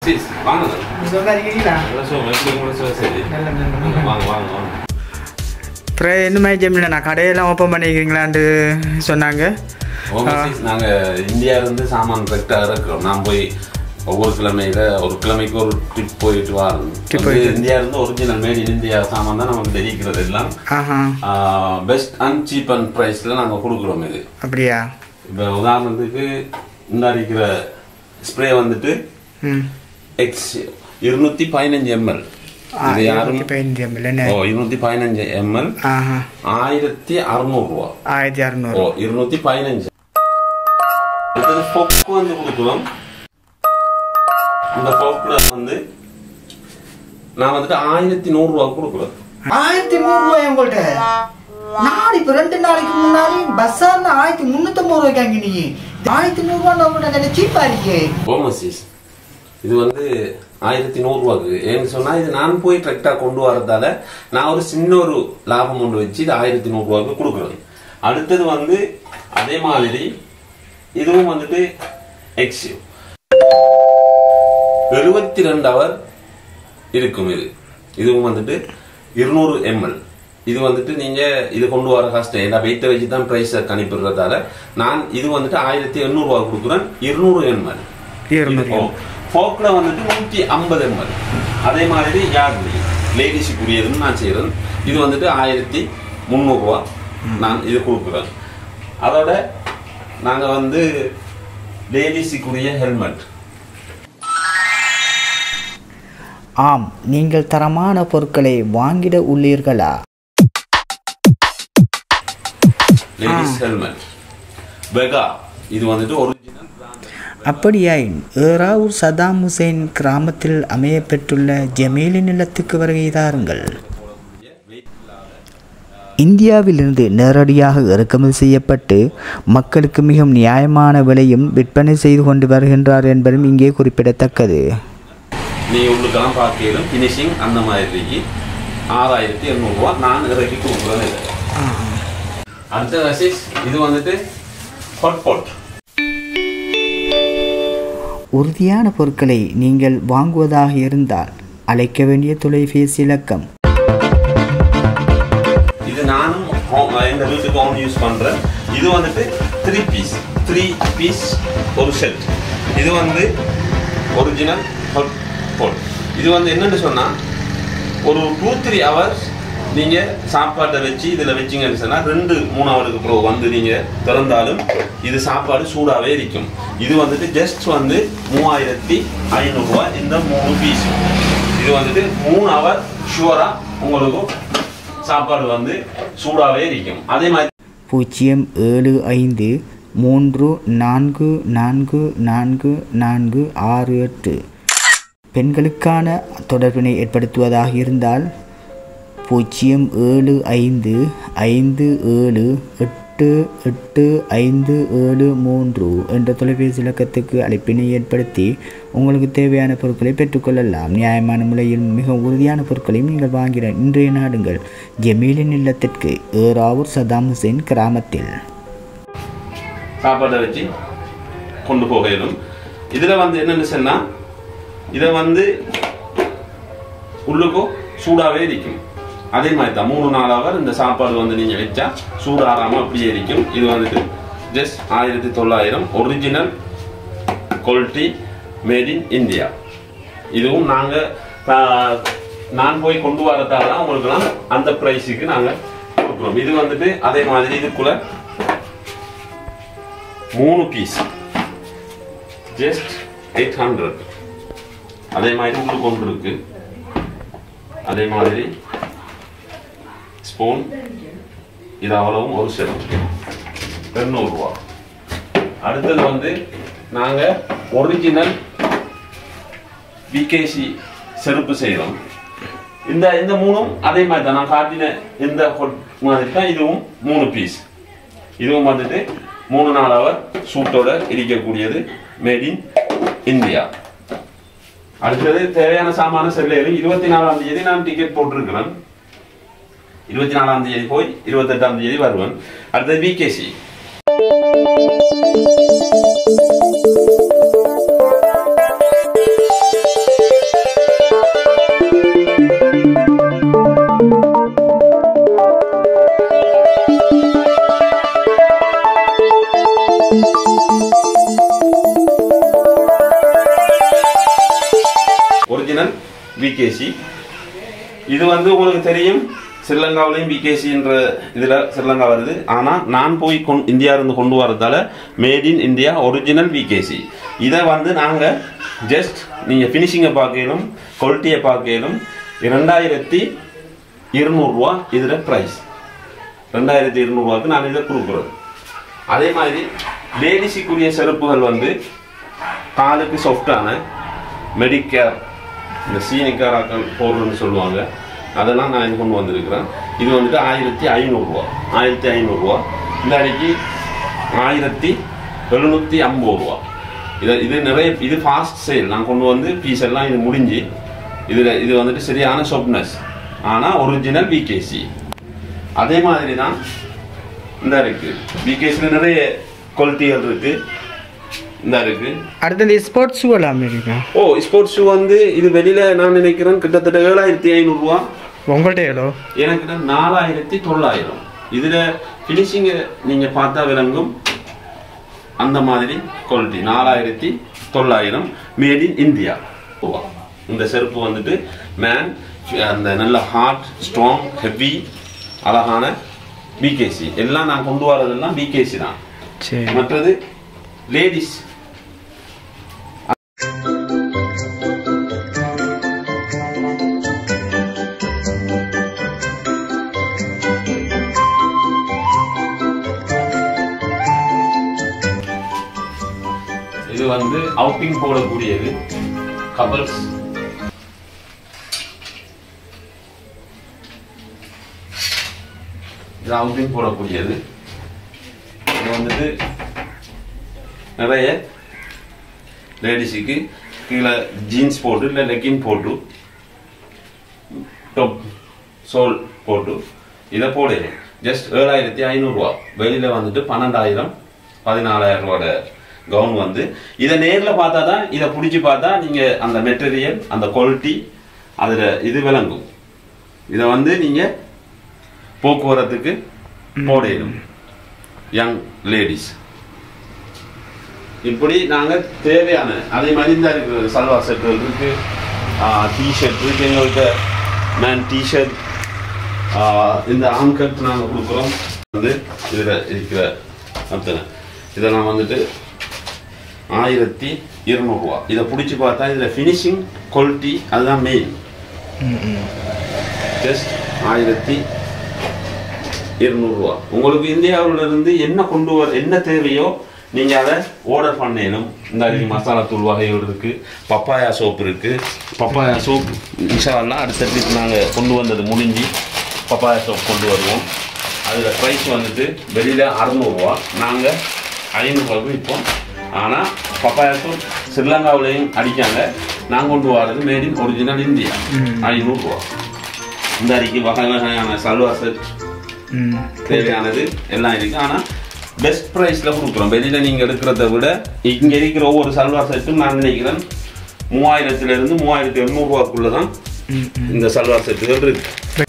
Cheese வாங்க சுகமாக இருக்கீங்களா நல்லா சோ எப்படி கூட சோ சரி நல்ல நல்ல வாங்க வாங்க வாங்க அப்புறம் என்ன மாதிரி ஜெமில நான் கடையெல்லாம் ஓப்பன் பண்ணிக்கிறீங்களான்ட்டு சொன்னாங்க ஓவர்சீஸ் நாங்க இந்தியால இருந்து சாமான் கரெக்டாக இறக்குறோம் நான் போய் ஒவ்வொரு கிழமையில ஒரு கிழமைக்கு ஒரு ட்ரிப் போயிட்டு வரோம் Trip வந்து இந்தியால இருந்து ஒரிஜினல் மேட் இன் இந்தியா சாமான் தான் நமக்கு தெரிவிக்கிறது எல்லாம் ஆஹா பெஸ்ட் அண்ட் சீப் அண்ட் ப்ரைஸ்ல நாங்க கொடுக்குறோம் இது அப்படியா இப்போ உதாரணத்துக்கு இந்த அடிக்கிற ஸ்ப்ரே வந்துட்டு ம் எக்ஸ் இருநூத்தி பதினஞ்சு எம்எல் இது யாரும் பதினஞ்சு என்ன ஓ இருநூத்தி பதினஞ்சு எம்எல் ஆஹா ஆயிரத்தி அறுநூறு ரூபா ஆயிரத்தி ஓ அறநூறு இருநூத்தி பதினஞ்சு அடுத்தது பொக்கு வந்து கொடுக்குறோம் இந்த பொக்குல வந்து நான் வந்துட்டு ஆயிரத்தி நூறு ரூபா கொடுக்குறேன் ஆயிரத்தி நூறு ரூபாய் உங்கள்கிட்ட நான் இப்போ ரெண்டு நாளைக்கு முன்னாடி பஸ்ஸார்ல ஆயிரத்தி முந்நூற்றம்பது ரூபாய்க்கு அங்கே நீ ஆயிரத்தி நூறுரூவா உங்கள்கிட்ட நல்ல சீப்பா இருக்கே ஓமசிஸ் இது வந்து ஆயிரத்தி நூறு ரூபாக்கு ஏன்னு சொன்னா இது நான் போய் கரெக்டா கொண்டு வரதால நான் ஒரு சின்ன ஒரு லாபம் கொண்டு வச்சு இது ஆயிரத்தி நூறு ரூபாய்க்கு கொடுக்குறேன் அடுத்தது வந்து அதே மாதிரி இதுவும் வந்துட்டு எக்ஸியூ எழுபத்தி ரெண்டு அவர் இருக்கும் இது இதுவும் வந்துட்டு இருநூறு எம்எல் இது வந்துட்டு நீங்க இது கொண்டு வர கஷ்டம் ஏன்னா வெயிட்டை வச்சு தான் பிரைஸ் கணிப்பிடுறதால நான் இது வந்துட்டு ஆயிரத்தி எண்ணூறு ரூபா கொடுக்குறேன் இருநூறு எம்எல் இருநூறு ஃபோக்ல வந்துட்டு நூற்றி ஐம்பது எம்எல் அதே மாதிரி யார்லி லேடிஸுக்குரியதுன்னு நான் செய்கிறேன் இது வந்துட்டு ஆயிரத்தி முந்நூறுரூவா நான் இது கொடுக்குறேன் அதோட நாங்கள் வந்து லேடிஸுக்குரிய ஹெல்மெட் ஆம் நீங்கள் தரமான பொருட்களை வாங்கிட உள்ளீர்களா லேடிஸ் ஹெல்மெட் வெகா இது வந்துட்டு ஒரிஜினல் அப்படியாயின் ஏராவூர் சதாம் ஹுசைன் கிராமத்தில் அமையப்பெற்றுள்ள ஜமீலி நிலத்துக்கு வருகை தாருங்கள் இந்தியாவிலிருந்து நேரடியாக இறக்குமதி செய்யப்பட்டு மக்களுக்கு மிகவும் நியாயமான விலையும் விற்பனை செய்து கொண்டு வருகின்றார் என்பதும் இங்கே குறிப்பிடத்தக்கது நீ உங்களுக்கெல்லாம் பார்க்கலும் ஃபினிஷிங் அந்த மாதிரி ஆறாயிரத்தி எண்ணூறுரூவா நான் இறக்கி கொடுக்குறேன் இது. அடுத்த ரசிஸ் இது வந்துட்டு ஹாட் பாட் உறுதியான பொருட்களை நீங்கள் வாங்குவதாக இருந்தால் அழைக்க வேண்டிய தொலைபேசி இலக்கம் இது நானும் home- எங்க வீட்டுக்கு ஹோம் யூஸ் பண்றேன் இது வந்துட்டு த்ரீ பீஸ் த்ரீ பீஸ் ஒரு செட் இது வந்து ஒரிஜினல் ஹாட் பாட் இது வந்து என்னன்னு சொன்னா ஒரு டூ த்ரீ ஹவர்ஸ் நீங்க சாப்பாட்டை வச்சு இதுல வச்சீங்கன்னு சொன்னா ரெண்டு மூணு ஹவருக்கு அப்புறம் வந்து நீங்க திறந்தாலும் இது சாப்பாடு சூடாவே இருக்கும் இது வந்துட்டு ஜஸ்ட் வந்து மூவாயிரத்தி ஐநூறுரூவா இந்த மூணு பீஸ் இது வந்துட்டு மூணு ஹவர் ஷுவரா உங்களுக்கு சாப்பாடு வந்து சூடாவே இருக்கும் அதே மாதிரி பூஜ்ஜியம் ஏழு ஐந்து மூன்று நான்கு நான்கு நான்கு நான்கு ஆறு எட்டு பெண்களுக்கான தொடர்பினை ஏற்படுத்துவதாக இருந்தால் பூஜ்ஜியம் ஏழு ஐந்து ஐந்து ஏழு எட்டு எட்டு ஐந்து ஏழு மூன்று என்ற தொலைபேசி இலக்கத்துக்கு அழைப்பினை ஏற்படுத்தி உங்களுக்கு தேவையான பொருட்களை பெற்றுக்கொள்ளலாம் நியாயமான முறையில் மிக உறுதியான பொருட்களையும் நீங்கள் வாங்கிட இன்றைய நாடுங்கள் ஜமீலின் இல்லத்திற்கு ஏராவூர் சதாம் ஹுசேன் கிராமத்தில் சாப்பாட்டை வச்சு கொண்டு போக இயலும் இதுல வந்து என்னன்னு சொன்னா இதை வந்து உள்ளுக்கும் சூடாவே இருக்கும் அதே மாதிரி தான் மூணு நாலு ஹவர் இந்த சாப்பாடு வந்து நீங்க வச்சா சூடாறாம அப்படியே இருக்கும் இது வந்துட்டு ஜஸ்ட் ஆயிரத்தி தொள்ளாயிரம் original quality made in India இதுவும் நாங்க ஆஹ், நான் போய் கொண்டு வரதால தான் உங்களுக்குலாம் அந்த ப்ரைஸுக்கு நாங்க கொடுக்குறோம் இது வந்துட்டு அதே மாதிரி இதுக்குள்ள மூணு பீஸ் ஜஸ்ட் எயிட் ஹண்ட்ரட் அதே மாதிரி உங்களுக்கு ஒன்று இருக்கு அதே மாதிரி ஸ்பூன் இது அவ்வளவும் ஒரு செட் எண்ணூறுரூவா அடுத்தது வந்து நாங்கள் ஒரிஜினல் விகேசி செருப்பு செய்கிறோம் இந்த இந்த மூணும் அதே மாதிரி தான் நான் காட்டின இந்த ஹொட் மாதிரி தான் இதுவும் மூணு பீஸ் இதுவும் வந்துட்டு மூணு நாலு அவர் சூட்டோட இருக்கக்கூடியது மேட் இன் இந்தியா அடுத்தது தேவையான சாமான செல்லையில் இருபத்தி நாலாம் தேதி நான் டிக்கெட் போட்டிருக்கிறேன் இருபத்தி நாலாம் தேதி போய் இருபத்தெட்டாம் தேதி வருவேன் அடுத்தது விகேசி ஒரிஜினல் விகேசி இது வந்து உங்களுக்கு தெரியும் ஸ்ரீலங்காவிலையும் பிகேசின்ற இதில் ஸ்ரீலங்கா வருது ஆனால் நான் போய் கொண் இந்தியாவிலிருந்து கொண்டு வரதால made in India original VKC இதை வந்து நாங்கள் ஜஸ்ட் நீங்கள் ஃபினிஷிங்கை பார்க்கலும் குவாலிட்டியை பார்க்கலும் இரண்டாயிரத்தி இருநூறுவா இதில் ப்ரைஸ் ரெண்டாயிரத்தி இருநூறுவாக்கு நான் இதை கொடுக்குறேன் அதே மாதிரி லேடிஸுக்குரிய செருப்புகள் வந்து காலுக்கு சாஃப்டான மெடிக்கேர் இந்த சீனிக்காராக்கள் போடுறதுன்னு சொல்லுவாங்க அதெல்லாம் நான் இது கொண்டு வந்திருக்கிறேன் இது வந்துட்டு ஆயிரத்தி ஐநூறுரூவா ஆயிரத்தி ஐநூறுரூவா இந்த அன்னைக்கு ஆயிரத்தி எழுநூற்றி ஐம்பது ரூபா இது இது நிறைய இது ஃபாஸ்ட் சேல் நான் கொண்டு வந்து பீஸ் எல்லாம் இது முடிஞ்சு இதில் இது வந்துட்டு சரியான சொப்னஸ் ஆனால் ஒரிஜினல் விகேசி அதே மாதிரி தான் இந்த இருக்கு விகேசியில் நிறைய குவாலிட்டிகள் இருக்கு இந்த இருக்கு அடுத்தது ஸ்போர்ட்ஸ் ஷூ எல்லாம் இருக்கா ஓ ஸ்போர்ட்ஸ் ஷூ வந்து இது வெளியில நான் நினைக்கிறேன் கிட்டத்தட்ட ஏழாயிரத்தி ஐநூறுரூவா உங்கள்கிட்ட எவ்வளோ எனக்கு நாலாயிரத்தி தொள்ளாயிரம் இதுல ஃபினிஷிங்கை நீங்க பார்த்தா விளங்கும் அந்த மாதிரி குவாலிட்டி நாலாயிரத்தி தொள்ளாயிரம் மேட் இன் இந்தியா ரூபா இந்த செருப்பு வந்துட்டு மேன் அந்த நல்ல ஹார்ட் ஸ்ட்ராங் ஹெவி அழகான பிகேசி எல்லாம் நான் கொண்டு வரதெல்லாம் பிகேசி தான் சரி மற்றது லேடிஸ் இது வந்து அவுட்டிங் போடக்கூடியது கபல்ஸ் இது அவுட்டிங் போடக்கூடியது இது வந்துட்டு நிறைய லேடிஸுக்கு கீழே ஜீன்ஸ் போட்டு இல்லை லெக்கின் போட்டு டாப் சோல் போட்டு இதை போடுறேன் ஜஸ்ட் ஏழாயிரத்தி ஐநூறுரூவா வெளியில் வந்துட்டு பன்னெண்டாயிரம் பதினாலாயிரம் ரூபாயோட கவுன் வந்து இதை நேரில் பார்த்தா தான் இதை பிடிச்சி பார்த்தா நீங்கள் அந்த மெட்டீரியல் அந்த குவாலிட்டி அதில் இது விளங்கும் இதை வந்து நீங்கள் போக்குவரத்துக்கு போடணும் யங் லேடிஸ் இப்படி நாங்கள் தேவையான அதே மாதிரி இந்த இருக்கு சல்வார் செட்டுகள் இருக்கு டிஷர்ட் இருக்கு எங்கள்கிட்ட மேன் டிஷர்ட் இந்த ஆம்கட் நாங்கள் கொடுக்குறோம் வந்து இதில் இருக்கிற அத்தனை இதெல்லாம் வந்துட்டு ஆயிரத்தி இருநூறுவா இதை பிடிச்சி பார்த்தா இதில் ஃபினிஷிங் குவாலிட்டி அதுதான் மெயின் ஜஸ்ட் ஆயிரத்தி இருநூறுவா உங்களுக்கு இந்தியாவுல இருந்து என்ன கொண்டு வர என்ன தேவையோ நீங்க அதை ஆர்டர் பண்ணணும் இந்த அரிசி மசாலா தூள் வகைகள் இருக்கு பப்பாயா சோப் இருக்கு பப்பாயா சோப் இன்ஷால்லாம் அடுத்த ட்ரிப் நாங்கள் கொண்டு வந்தது முடிஞ்சு பப்பாயா சோப் கொண்டு வருவோம் அதில் ப்ரைஸ் வந்துட்டு வெளியில் அறநூறுவா நாங்கள் ஐநூறுரூவாக்கு விற்போம் ஆனால் பப்பாயா சோப் ஸ்ரீலங்காவிலையும் அடிக்காங்க நாங்கள் கொண்டு வரது மேட் இன் ஒரிஜினல் இந்தியா ஐநூறுரூவா இந்த அரிக்கு வகை வகையான சல்வா செட் ம் தேவையானது எல்லாம் இருக்கு ஆனா பெஸ்ட் ப்ரைஸ்ல கொடுக்குறோம் வெளியில நீங்க எடுக்கிறத விட இங்க இருக்கிற ஒவ்வொரு சல்வார் செட்டும் நான் நினைக்கிறேன் மூவாயிரத்துல இருந்து மூவாயிரத்தி எண்ணூறுவாக்குள்ள தான் இந்த சல்வார் செட்டுகள் இருக்கு